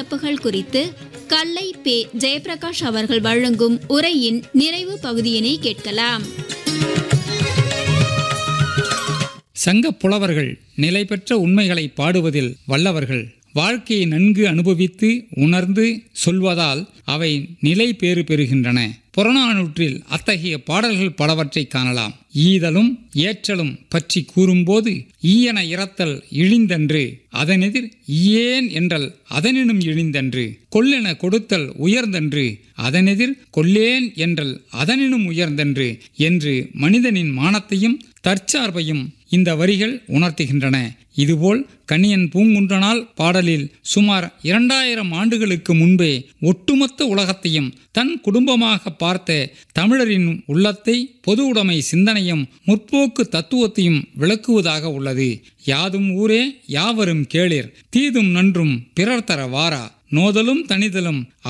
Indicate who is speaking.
Speaker 1: சிறப்புகள் குறித்து கல்லை பே ஜெயபிரகாஷ் அவர்கள் வழங்கும் உரையின் நிறைவு பகுதியினை கேட்கலாம்
Speaker 2: சங்கப் புலவர்கள் நிலை பெற்ற உண்மைகளை பாடுவதில் வல்லவர்கள் வாழ்க்கையை நன்கு அனுபவித்து உணர்ந்து சொல்வதால் அவை நிலை பேறு பெறுகின்றன புறநானூற்றில் அத்தகைய பாடல்கள் பலவற்றை காணலாம் ஈதலும் ஏற்றலும் பற்றி கூறும்போது ஈயன இறத்தல் இழிந்தன்று அதனெதிர் ஈயேன் என்றல் அதனினும் இழிந்தன்று கொல்லென கொடுத்தல் உயர்ந்தன்று அதனெதிர் கொல்லேன் என்றல் அதனினும் உயர்ந்தன்று என்று மனிதனின் மானத்தையும் தற்சார்பையும் இந்த வரிகள் உணர்த்துகின்றன இதுபோல் கணியன் பூங்குன்றனால் பாடலில் சுமார் இரண்டாயிரம் ஆண்டுகளுக்கு முன்பே ஒட்டுமொத்த உலகத்தையும் தன் குடும்பமாக பார்த்த தமிழரின் உள்ளத்தை பொது உடைமை சிந்தனையும் முற்போக்கு தத்துவத்தையும் விளக்குவதாக உள்ளது யாதும் ஊரே யாவரும் கேளிர் தீதும் நன்றும் பிறர் தர வாரா நோதலும் தனிதலும்